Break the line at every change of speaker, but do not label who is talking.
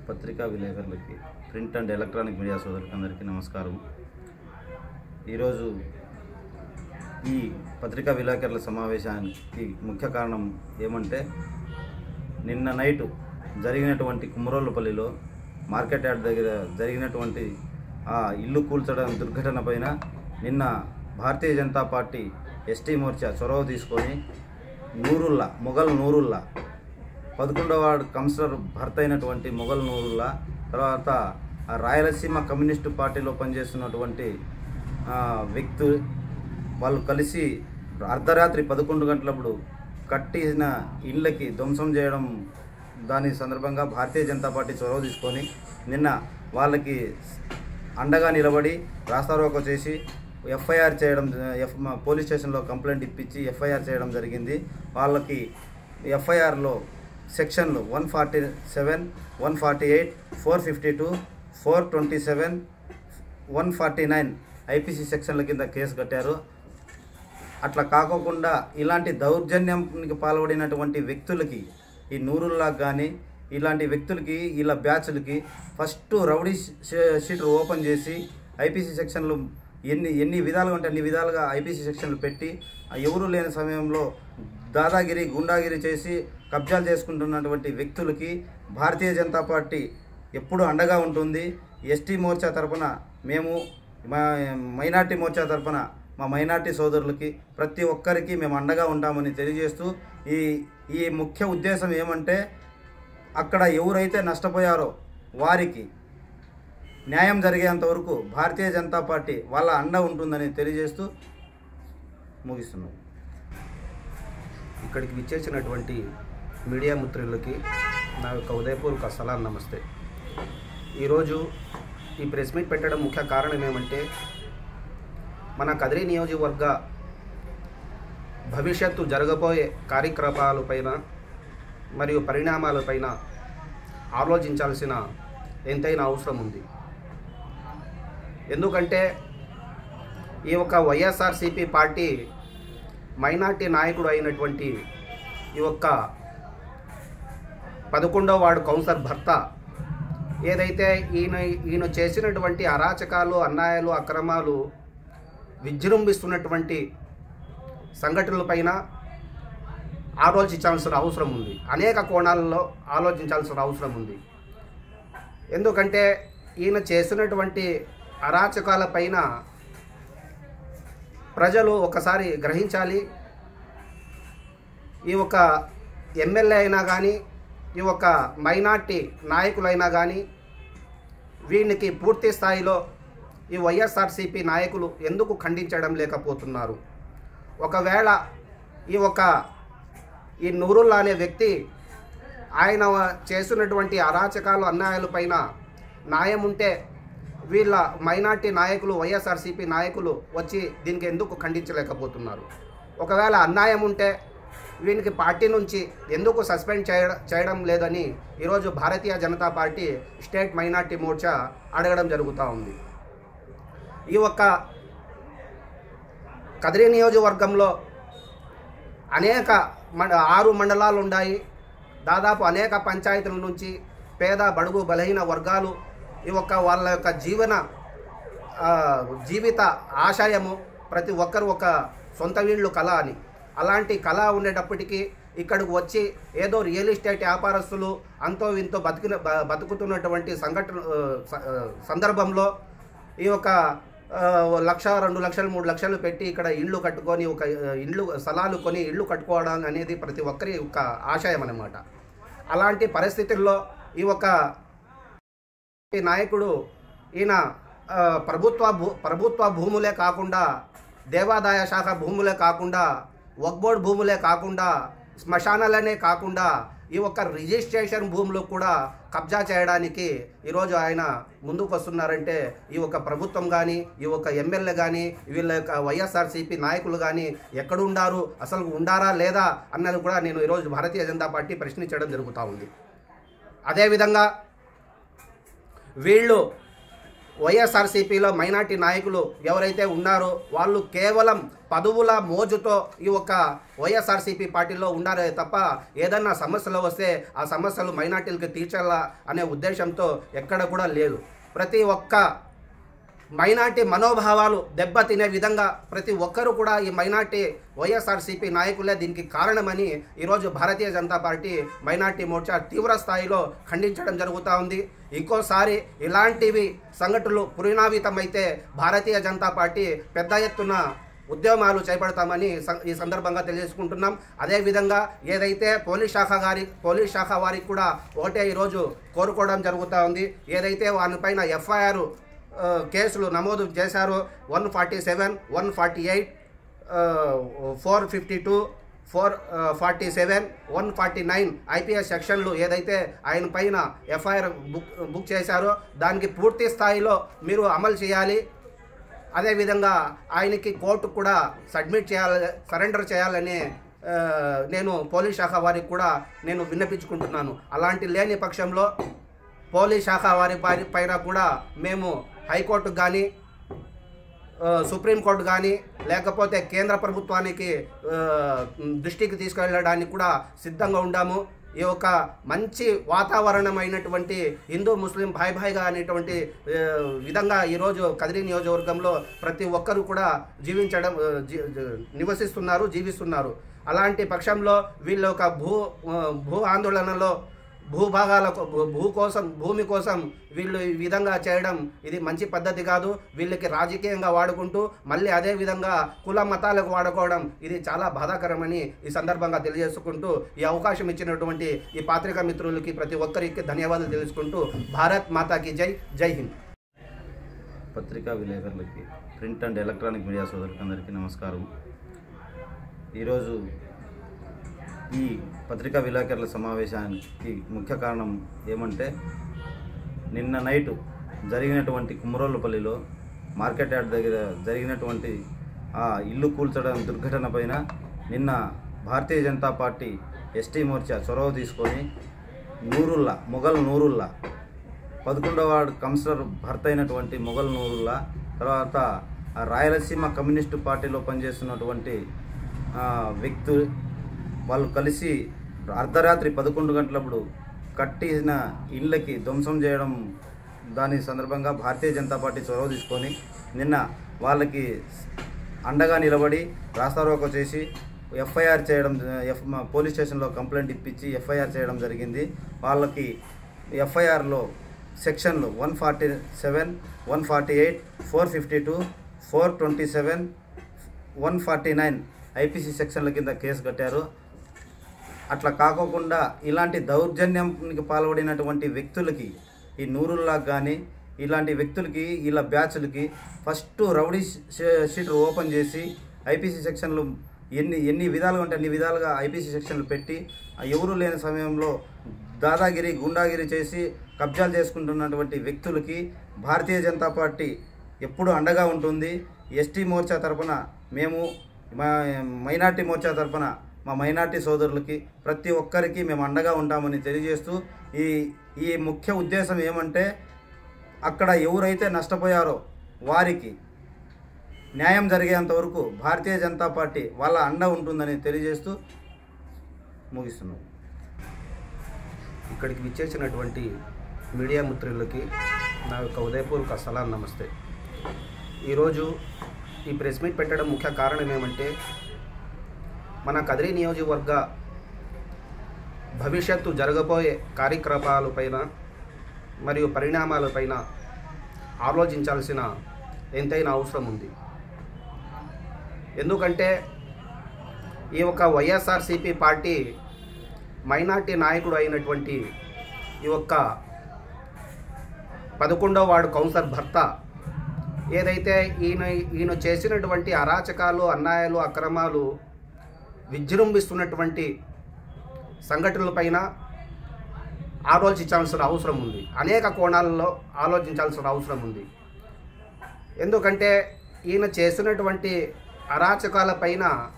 పత్రికా విలేకరులకి print and electronic media సోదరులకి అందరికీ నమస్కారం ఈరోజు ఈ పత్రికా విలేకరుల సమావేశానికి ముఖ్య కారణం ఏమంటే నిన్న నైటు జరిగినటువంటి కుమరోళ్ళపల్లిలో మార్కెట్ యార్డ్ దగ్గర జరిగినటువంటి ఆ ఇల్లు కూల్చడం దుర్ఘటన పైన నిన్న భారతీయ జనతా పార్టీ ఎస్టీ మోర్చా చొరవ తీసుకొని నూరుల్లా మొఘల్ నూరుల్లా పదకొండవ వార్డు కౌన్సిలర్ భర్త అయినటువంటి మొఘల్ నూరుల్లా తర్వాత ఆ రాయలసీమ కమ్యూనిస్టు పార్టీలో పనిచేస్తున్నటువంటి ఆ, వ్యక్తు వాళ్ళు కలిసి అర్ధరాత్రి పదకొండు గంటలప్పుడు కట్టిన ఇళ్ళకి ధ్వంసం చేయడం దాని సందర్భంగా భారతీయ జనతా పార్టీ చొరవ తీసుకొని నిన్న వాళ్ళకి అండగా నిలబడి రాస్తారోకో చేసి ఎఫ్ఐఆర్ చేయడం ఎఫ్ మా పోలీస్ స్టేషన్లో కంప్లైంట్ ఇప్పించి ఎఫ్ఐఆర్ చేయడం జరిగింది వాళ్ళకి ఎఫ్ఐఆర్లో సెక్షన్లు one forty seven one forty eight four fifty two four twenty seven one forty nine IPC సెక్షన్ల కింద కేసు కట్టారు అట్లా కాకోకుండా ఇలాంటి దౌర్జన్యానికి పాల్పడినటువంటి వ్యక్తులకి ఈ నూరుల్లా కానీ ఇలాంటి వ్యక్తులకి ఇలా బ్యాచ్లకి first rowdy she- sheeter open చేసి ఐపీసీ సెక్షన్లు ఎన్ని ఎన్ని విధాలుగా ఉంటే అన్ని విధాలుగా ఐపీసీ సెక్షన్లు పెట్టి ఆ ఎవరు లేని సమయంలో దాదాగిరి గుండాగిరి చేసి కబ్జాలు చేసుకుంటున్నటువంటి వ్యక్తులకి భారతీయ జనతా పార్టీ ఎప్పుడు అండగా ఉంటుంది ఎస్టీ మోర్చా తరపున మేము మా మైనార్టీ మోర్చా తరపున మా మైనార్టీ సోదరులకి ప్రతి ఒక్కరికి మేము అండగా ఉంటామని తెలియజేస్తూ ఈ ఈ ముఖ్య ఉద్దేశం ఏమంటే అక్కడ ఎవరైతే నష్టపోయారో వారికి న్యాయం జరిగేంత వరకు భారతీయ జనతా పార్టీ వాళ్ళ అండ ఉంటుందని తెలియజేస్తూ ముగిస్తున్నాం
ఇక్కడికి విచ్చేసినటువంటి మీడియా మిత్రులకి నా యొక్క ఉదయపూర్వక సలాం నమస్తే ఈరోజు ఈ ప్రెస్ మీట్ పెట్టడం ముఖ్య కారణం ఏమంటే మన కదిరి నియోజకవర్గ భవిష్యత్తు జరగబోయే కార్యక్రమాలపైన మరియు పరిణామాలపైన ఆలోచించాల్సిన ఎంతైనా అవసరం ఉంది ఎందుకంటే ఈ యొక్క వైఎస్ఆర్సిపి పార్టీ మైనార్టీ నాయకుడు అయినటువంటి ఈ యొక్క పదకొండవ వార్డు కౌన్సిలర్ భర్త ఏదైతే ఈయన ఈయన చేసినటువంటి అరాచకాలు అన్యాయాలు అక్రమాలు విజృంభిస్తున్నటువంటి సంఘటనలపైన ఆలోచించాల్సిన అవసరం ఉంది అనేక కోణాలలో ఆలోచించాల్సిన అవసరం ఉంది ఎందుకంటే ఈయన చేసినటువంటి అరాచకాలపైన ప్రజలు ఒకసారి గ్రహించాలి ఈ ఒక ఎమ్మెల్యే అయినా కానీ ఈ ఒక మైనార్టీ నాయకులైనా కానీ వీనికి పూర్తి స్థాయిలో ఈ వైఎస్ఆర్సీపీ నాయకులు ఎందుకు ఖండించడం లేకపోతున్నారు ఒకవేళ ఈ ఒక ఈ నూరుల్లా అనే వ్యక్తి ఆయన చేస్తున్నటువంటి అరాచకాలు అన్యాయాలపైన న్యాయం ఉంటే వీళ్ళ మైనార్టీ నాయకులు వైఎస్ఆర్సీపీ నాయకులు వచ్చి దీనికి ఎందుకు ఖండించలేకపోతున్నారు ఒకవేళ అన్యాయం ఉంటే వీనికి పార్టీ నుంచి ఎందుకు సస్పెండ్ చేయడం చేయడం లేదని ఈరోజు భారతీయ జనతా పార్టీ స్టేట్ మైనార్టీ మోర్చా అడగడం జరుగుతూ ఉంది ఈ ఒక్క కదిరి నియోజకవర్గంలో అనేక మండ ఆరు మండలాలు ఉన్నాయి దాదాపు అనేక పంచాయతీల నుంచి పేద బడుగు బలహీన వర్గాలు ఈ ఒక్క వాళ్ళ యొక్క జీవన ఆ, జీవిత ఆశయము ప్రతి ఒక్కరు ఒక సొంత వీళ్ళు కళ అని అలాంటి కళ ఉండేటప్పటికీ ఇక్కడికి వచ్చి ఏదో రియల్ ఎస్టేట్ వ్యాపారస్తులు అంతో ఇంతో బతికిన బ- బతుకుతున్నటువంటి సంఘటన ఆ, స- ఆ, సందర్భంలో ఈ యొక్క ఆ, లక్ష రెండు లక్షలు మూడు లక్షలు పెట్టి ఇక్కడ ఇళ్ళు కట్టుకొని ఒక ఆ, ఇళ్ళు స్థలాలు కొని ఇళ్ళు కట్టుకోవడం అనేది ప్రతి ఒక్కరి ఒక ఆశయం అన్నమాట అలాంటి పరిస్థితుల్లో ఈ ఒక ఈ నాయకుడు ఈయన ఆ, ప్రభుత్వ భూ ప్రభుత్వ భూములే కాకుండా దేవాదాయ శాఖ భూములే కాకుండా వక్బోర్డ్ భూములే కాకుండా శ్మశానాలనే కాకుండా ఈ ఒక్క రిజిస్ట్రేషన్ భూములు కూడా కబ్జా చేయడానికి ఈరోజు ఆయన ముందుకు వస్తున్నారంటే ఈ ఒక ప్రభుత్వం కానీ ఈ ఒక ఎమ్మెల్యే కానీ వీళ్ళ యొక్క వైఎస్ఆర్సీపీ నాయకులు కానీ ఎక్కడుండారు అసలు ఉండారా లేదా అన్నది కూడా నేను ఈరోజు భారతీయ జనతా పార్టీ ప్రశ్నించడం జరుగుతూ ఉంది అదేవిధంగా వీళ్ళు వైఎస్ఆర్సీపీలో మైనార్టీ నాయకులు ఎవరైతే ఉన్నారో వాళ్ళు కేవలం పదవుల మోజుతో ఈ యొక్క వైఎస్ఆర్సీపీ పార్టీలో ఉన్నారే తప్ప ఏదన్నా సమస్యలు వస్తే ఆ సమస్యలు మైనార్టీలకు తీర్చాలా అనే ఉద్దేశంతో ఎక్కడ కూడా లేదు ప్రతి ఒక్క మైనార్టీ మనోభావాలు దెబ్బతినే విధంగా ప్రతి ఒక్కరూ కూడా ఈ మైనార్టీ వైఎస్ఆర్సీపీ నాయకులే దీనికి కారణమని ఈరోజు భారతీయ జనతా పార్టీ మైనార్టీ మోర్చా తీవ్ర స్థాయిలో ఖండించడం జరుగుతూ ఉంది ఇంకోసారి ఇలాంటివి సంఘటనలు పురినావితమైతే భారతీయ జనతా పార్టీ పెద్ద ఎత్తున ఉద్యమాలు చేపడతామని సం- ఈ సందర్భంగా తెలియజేసుకుంటున్నాం అదేవిధంగా ఏదైతే పోలీస్ శాఖ గారి పోలీస్ శాఖ వారికి కూడా ఒకటే ఈరోజు కోరుకోవడం జరుగుతూ ఉంది ఏదైతే వారిపైన ఎఫ్ఐఆర్ కేసులు నమోదు చేశారు one forty seven one forty eight four fifty two four forty seven one forty nine IPS సెక్షన్లు ఏదైతే ఆయన పైన ఎఫ్ఐఆర్ బుక్ బుక్ చేశారో దానికి పూర్తి స్థాయిలో మీరు అమలు చేయాలి అదేవిధంగా ఆయనకి కోర్టుకు కూడా సబ్మిట్ చేయాలి సరెండర్ చేయాలని ఆ, నేను పోలీస్ శాఖ వారికి కూడా నేను విన్నపించుకుంటున్నాను అలాంటి లేని పక్షంలో పోలీస్ శాఖ వారి పై- పైన కూడా మేము హైకోర్టుకు కానీ ఆ, సుప్రీంకోర్టు కానీ లేకపోతే కేంద్ర ప్రభుత్వానికి ఆ, దృష్టికి తీసుకెళ్ళడానికి కూడా సిద్ధంగా ఉండాము ఈ యొక్క మంచి వాతావరణమైనటువంటి హిందూ ముస్లిం భాయ్ భాయ్గా అనేటువంటి ఆ, విధంగా ఈరోజు కదిరి నియోజకవర్గంలో ప్రతి ఒక్కరూ కూడా జీవించడం ఆ, జీ- జీ- నివసిస్తున్నారు జీవిస్తున్నారు అలాంటి పక్షంలో వీళ్ళ ఒక భూ ఆ, భూ ఆందోళనలో భూభాగాల కో- భూ భూ కోసం భూమి కోసం వీళ్ళు ఈ విధంగా చేయడం ఇది మంచి పద్ధతి కాదు వీళ్ళకి రాజకీయంగా వాడుకుంటూ మళ్ళీ అదే విధంగా కుల మతాలకు వాడుకోవడం ఇది చాలా బాధాకరమని ఈ సందర్భంగా తెలియజేసుకుంటూ ఈ అవకాశం ఇచ్చినటువంటి ఈ పాత్రికా మిత్రులకి ప్రతి ఒక్కరికి ధన్యవాదాలు తెలుసుకుంటూ భారత్ మాతాకి జై జై హింద్
పత్రికా విలేకరులకి ప్రింట్ అండ్ ఎలక్ట్రానిక్ మీడియా సోదరులకి అందరికీ నమస్కారం ఈరోజు ఈ పత్రికా విలేకరుల సమావేశానికి ముఖ్య కారణం ఏమంటే నిన్న నైటు జరిగినటువంటి కుమరోళ్ళపల్లిలో మార్కెట్ యార్డ్ దగ్గర జరిగినటువంటి ఆ ఇల్లు కూల్చడం దుర్ఘటన పైన నిన్న భారతీయ జనతా పార్టీ ఎస్టీ మోర్చా చొరవ తీసుకొని నూరుల్లా మొఘల్ నూరుల్లా పదకొండవ వార్డు కౌన్సిలర్ భర్త అయినటువంటి మొఘల్ నూరుల్లా తర్వాత ఆ రాయలసీమ కమ్యూనిస్టు పార్టీలో పనిచేస్తున్నటువంటి ఆ, వ్యక్తు వాళ్ళు కలిసి అర్ధరాత్రి పదకొండు గంటలప్పుడు కట్టిన ఇళ్ళకి ధ్వంసం చేయడం దాని సందర్భంగా భారతీయ జనతా పార్టీ చొరవ తీసుకొని నిన్న వాళ్ళకి అండగా నిలబడి రాస్తారోకో చేసి ఎఫ్ఐఆర్ చేయడం ఎఫ్ మా పోలీస్ స్టేషన్లో కంప్లైంట్ ఇప్పించి ఎఫ్ఐఆర్ చేయడం జరిగింది వాళ్ళకి ఎఫ్ఐఆర్లో సెక్షన్లు one forty seven one forty eight four fifty two four twenty seven one forty nine IPC సెక్షన్ల కింద కేసు కట్టారు అట్లా కాకోకుండా ఇలాంటి దౌర్జన్యానికి పాల్పడినటువంటి వ్యక్తులకి ఈ నూరుల్లాగా కానీ ఇలాంటి వ్యక్తులకి ఇలా బ్యాచ్లకి first rowdy she- sheeter open చేసి ఐపీసీ సెక్షన్లు ఎన్ని ఎన్ని విధాలుగా ఉంటే అన్ని విధాలుగా ఐపీసీ సెక్షన్లు పెట్టి ఆ ఎవరు లేని సమయంలో దాదాగిరి గుండాగిరి చేసి కబ్జాలు చేసుకుంటున్నటువంటి వ్యక్తులకి భారతీయ జనతా పార్టీ ఎప్పుడు అండగా ఉంటుంది ఎస్టీ మోర్చా తరపున మేము మా మైనార్టీ మోర్చా తరపున మా మైనార్టీ సోదరులకి ప్రతి ఒక్కరికి మేము అండగా ఉంటామని తెలియజేస్తూ ఈ ఈ ముఖ్య ఉద్దేశం ఏమంటే అక్కడ ఎవరైతే నష్టపోయారో వారికి న్యాయం జరిగేంత వరకు భారతీయ జనతా పార్టీ వాళ్ళ అండ ఉంటుందని తెలియజేస్తూ ముగిస్తున్నాం
ఇక్కడికి విచ్చేసినటువంటి మీడియా మిత్రులకి నా యొక్క ఉదయపూర్వక సలాం నమస్తే ఈరోజు ఈ ప్రెస్ మీట్ పెట్టడం ముఖ్య కారణం ఏమంటే మన కదిరి నియోజకవర్గ భవిష్యత్తు జరగబోయే కార్యక్రమాలపైన మరియు పరిణామాలపైన ఆలోచించాల్సిన ఎంతైనా అవసరం ఉంది ఎందుకంటే ఈ యొక్క వైఎస్ఆర్సిపి పార్టీ మైనార్టీ నాయకుడు అయినటువంటి ఈ యొక్క పదకొండవ వార్డు కౌన్సిలర్ భర్త ఏదైతే ఈయన ఈయన చేసినటువంటి అరాచకాలు అన్యాయాలు అక్రమాలు విజృంభిస్తున్నటువంటి సంఘటనలపైన ఆలోచించాల్సిన అవసరం ఉంది అనేక కోణాలలో ఆలోచించాల్సిన అవసరం ఉంది ఎందుకంటే ఈయన చేసినటువంటి అరాచకాల పైన